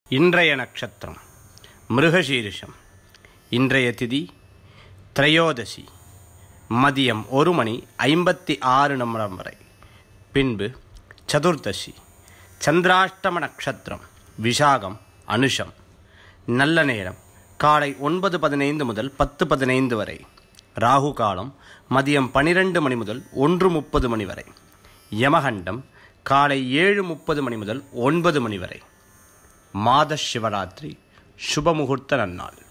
இன்றைய நட்சத்திரம் மிருகசீரிஷம் இன்றைய திதி திரையோதசி மதியம் ஒரு மணி ஐம்பத்தி ஆறு நிமிடம் வரை பின்பு சதுர்தசி சந்திராஷ்டம நட்சத்திரம் விசாகம் அனுஷம் நல்ல நேரம் காலை ஒன்பது பதினைந்து முதல் பத்து பதினைந்து வரை ராகு காலம் மதியம் பனிரெண்டு மணி முதல் ஒன்று முப்பது மணி வரை யமகண்டம் காலை ஏழு முப்பது மணி முதல் ஒன்பது மணி வரை மாத சிவராத்திரி சுபமுகூர்த்த நன்னாள்